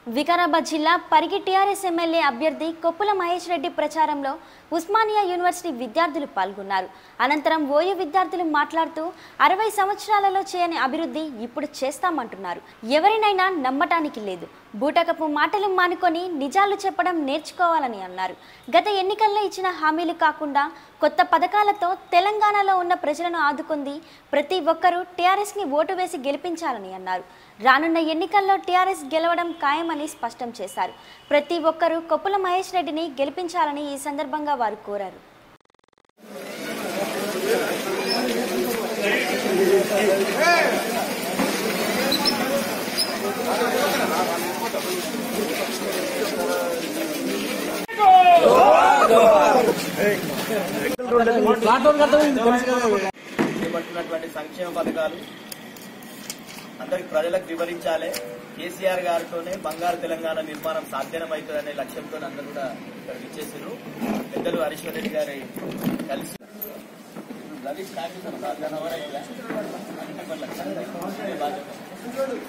వికారాబాద్ జిల్లా Parigi TRS MLA అభ్యర్థి కొప్పుల మహేష్ రెడ్డి ప్రచారంలో ఉస్మానియా యూనివర్సిటీ విద్యార్థులు పాల్గొన్నారు అనంతరం ఓయూ విద్యార్థులు మాట్లాడుతూ అరవై సంవత్సరాలలో చేయని అభివృద్ధి ఇప్పుడు చేస్తామంటున్నారు ఎవరినైనా నమ్మటానికి లేదు బూటకపు మాటలు మానుకొని నిజాలు చెప్పడం నేర్చుకోవాలని అన్నారు గత ఎన్నికల్లో ఇచ్చిన హామీలు కాకుండా కొత్త పథకాలతో తెలంగాణలో ఉన్న ప్రజలను ఆదుకుంది ప్రతి ఒక్కరూ టీఆర్ఎస్ని ఓటు వేసి గెలిపించాలని అన్నారు రానున్న ఎన్నికల్లో టీఆర్ఎస్ గెలవడం ఖాయమని స్పష్టం చేశారు ప్రతి ఒక్కరూ కొప్పుల మహేష్ రెడ్డిని గెలిపించాలని ఈ సందర్భంగా వారు కోరారు చేపడుతున్నటువంటి సంక్షేమ పథకాలు అందరికి ప్రజలకు వివరించాలి కేసీఆర్ గారితోనే బంగారు తెలంగాణ నిర్మాణం సాధ్యమవుతుందనే లక్ష్యంతో అందరూ కూడా ఇక్కడ విచ్చేసారు పెద్దలు హరీశ్వర్ రెడ్డి గారి కలిసి రవి స్టార్ట్ చేశారు. నాలుగు గంటల వరకు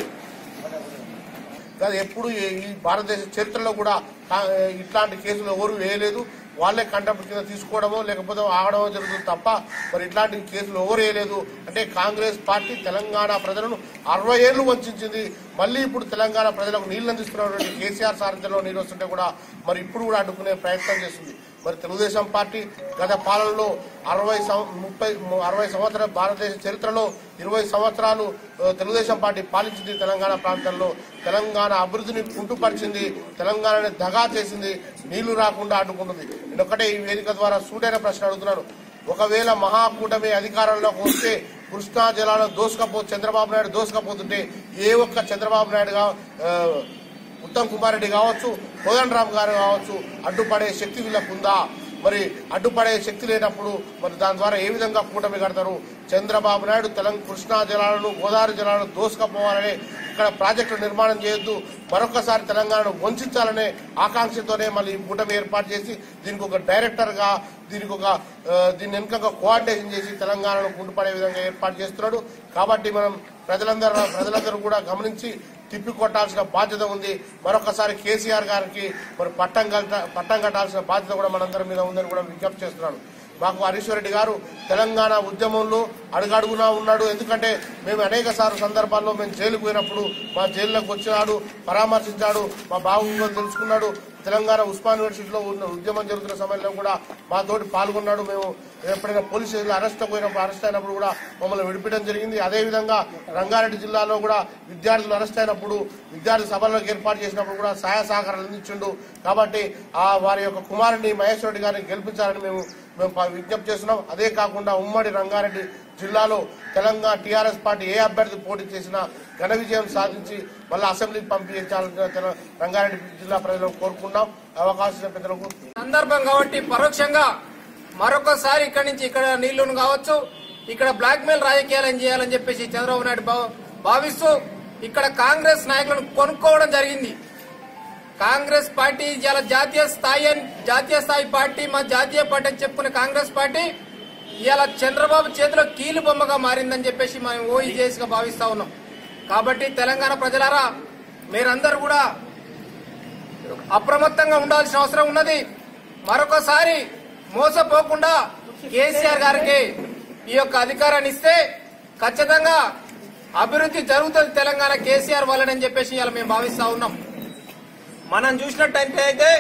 కాదు ఎప్పుడు ఈ- ఈ భారతదేశ చరిత్రలో కూడా కా- ఇట్లాంటి కేసులు ఎవరు వేయలేదు వాళ్ళే కంటెంప్ట్ కింద తీసుకోవడమో లేకపోతే ఆగడమో జరుగుతుంది తప్ప మరి ఇట్లాంటి కేసులు ఎవరు వేయలేదు అంటే కాంగ్రెస్ పార్టీ తెలంగాణ ప్రజలను అరవై ఏళ్లు వంచింది మళ్ళీ ఇప్పుడు తెలంగాణ ప్రజలకు నీళ్లు అందిస్తున్నటువంటి కేసీఆర్ సారథ్యంలో నీళ్ళు వస్తుంటే కూడా మరి ఇప్పుడు కూడా అడ్డుకునే ప్రయత్నం చేస్తుంది మరి తెలుగుదేశం పార్టీ గత పాలనలో అరవై సం- ముప్పై ము- అరవై సంవత్సరాల భారతదేశ చరిత్రలో ఇరవై సంవత్సరాలు ఆ, తెలుగుదేశం పార్టీ పాలించింది తెలంగాణ ప్రాంతంలో తెలంగాణ అభివృద్ధిని కుంటుపరిచింది తెలంగాణని దగా చేసింది నీళ్లు రాకుండా అడ్డుకుంటుంది నేను ఒకటే ఈ వేదిక ద్వారా సూటైన ప్రశ్న అడుగుతున్నాను ఒకవేళ మహాకూటమి అధికారంలోకి వస్తే కృష్ణా జలాలను దోసుకపో చంద్రబాబు నాయుడు దోసుకపోతుంటే ఏ ఒక్క చంద్రబాబు నాయుడుగా ఆ, ఉత్తమ్ కుమార్ రెడ్డి కావచ్చు కోదండ రామ్ గారు కావచ్చు అడ్డుపడే శక్తి వీళ్ళకు ఉందా మరి అడ్డుపడే శక్తి లేనప్పుడు మరి దాని ద్వారా ఏ విధంగా కూటమి కడతారు చంద్రబాబు నాయుడు తెలంగాణ కృష్ణా జలాలను గోదావరి జలాలను దోసుకపోవాలని ఇక్కడ ప్రాజెక్టు నిర్మాణం చేయొద్దు మరొకసారి తెలంగాణను వంచాలనే ఆకాంక్షతోనే మళ్ళీ ఈ కూటమి ఏర్పాటు చేసి దీనికి ఒక డైరెక్టర్ గా దీనికి ఒక ఆ, దీన్ని వెనుక కోఆర్డినేషన్ చేసి తెలంగాణను కుంటుపడే విధంగా ఏర్పాటు చేస్తున్నాడు కాబట్టి మనం ప్రజలందరూ ప్రజలందరూ కూడా గమనించి తిప్పి కొట్టాల్సిన బాధ్యత ఉంది మరొకసారి కేసీఆర్ గారికి మరి పట్టం కట్ట పట్టం కట్టాల్సిన బాధ్యత కూడా మనందరి మీద ఉందని కూడా విజ్ఞప్తి చేస్తున్నాను మాకు హరీశ్వర్ రెడ్డి గారు తెలంగాణ ఉద్యమంలో అడుగడుగునా ఉన్నాడు ఎందుకంటే మేము అనేక సార్లు సందర్భాల్లో మేము జైలుకు పోయినప్పుడు మా జైల్లోకి వచ్చినాడు పరామర్శించాడు మా బాబు తెలుసుకున్నాడు తెలంగాణ ఉస్మాన్ యూనివర్సిటీలో ఉన్న ఉద్యమం జరుగుతున్న సమయంలో కూడా మాతోటి పాల్గొన్నాడు మేము ఎప్పుడైనా పోలీస్ స్టేషన్లో అరెస్ట్ పోయినప్పుడు అరెస్ట్ అయినప్పుడు కూడా మమ్మల్ని విడిపించడం జరిగింది అదేవిధంగా రంగారెడ్డి జిల్లాలో కూడా విద్యార్థులు అరెస్ట్ అయినప్పుడు విద్యార్థి సభలకు ఏర్పాటు చేసినప్పుడు కూడా సహాయ సహకారాలు అందించిండు కాబట్టి ఆ వారి యొక్క కుమారుని మహేశ్వర రెడ్డి గారిని గెలిపించాలని మేము మేము ప- విజ్ఞప్తి చేస్తున్నాం అదే కాకుండా ఉమ్మడి రంగారెడ్డి జిల్లాలో తెలంగాణ టీఆర్ఎస్ పార్టీ ఏ అభ్యర్థి పోటీ చేసినా ఘన విజయం సాధించి మళ్ళీ అసెంబ్లీకి పంపించాలని తెల- రంగారెడ్డి జిల్లా ప్రజలకు కోరుకుంటాం అవకాశం ఇచ్చిన పెద్దలకు సందర్భం కాబట్టి పరోక్షంగా మరొకసారి ఇక్కడి నుంచి ఇక్కడ నీళ్లను కావచ్చు ఇక్కడ బ్లాక్ మెయిల్ రాజకీయాలను చేయాలని చెప్పేసి చంద్రబాబు నాయుడు భావ- భావిస్తూ ఇక్కడ కాంగ్రెస్ నాయకులను కొనుక్కోవడం జరిగింది కాంగ్రెస్ పార్టీ ఇలా జాతీయ స్థాయి అని జాతీయ స్థాయి పార్టీ మా జాతీయ పార్టీ అని చెప్పుకునే కాంగ్రెస్ పార్టీ ఇవాళ చంద్రబాబు చేతిలో కీలు బొమ్మగా మారిందని చెప్పేసి మనం ఓఈజేస్గా భావిస్తా ఉన్నాం కాబట్టి తెలంగాణ ప్రజలారా మీరందరూ కూడా అప్రమత్తంగా ఉండాల్సిన అవసరం ఉన్నది మరొకసారి మోసపోకుండా కేసీఆర్ గారికి ఈ యొక్క అధికారాన్ని ఇస్తే ఖచ్చితంగా అభివృద్ధి జరుగుతుంది తెలంగాణ కేసీఆర్ వల్లనని చెప్పేసి ఇవాళ మేము భావిస్తా ఉన్నాం మనం చూసినట్టయితే అయితే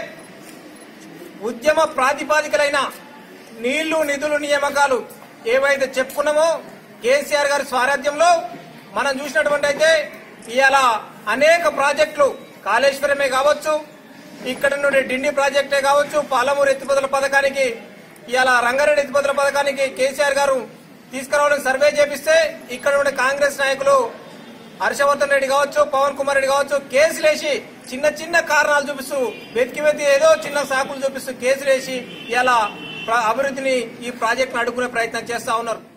ఉద్యమ ప్రాతిపాదికలైన నీళ్లు నిధులు నియామకాలు ఏవైతే చెప్పుకున్నామో కేసీఆర్ గారి స్వారాజ్యంలో మనం చూసినటువంటి అయితే ఇవాళ అనేక ప్రాజెక్టులు కాళేశ్వరమే కావచ్చు ఇక్కడ నుండి డిండి ప్రాజెక్టే కావచ్చు పాలమూరు ఎత్తిపోతల పథకానికి ఇవాళ రంగారెడ్డి ఎత్తిపోతల పథకానికి కేసీఆర్ గారు తీసుకురావడానికి సర్వే చేపిస్తే ఇక్కడ ఉండే కాంగ్రెస్ నాయకులు హర్షవర్ధన్ రెడ్డి కావచ్చు పవన్ కుమార్ రెడ్డి కావచ్చు కేసులేసి చిన్న చిన్న కారణాలు చూపిస్తూ వెతికి వెతికి ఏదో చిన్న సాకులు చూపిస్తూ కేసులేసి ఇలా అభివృద్ధిని ఈ ప్రాజెక్టును అడ్డుకునే ప్రయత్నం చేస్తా ఉన్నారు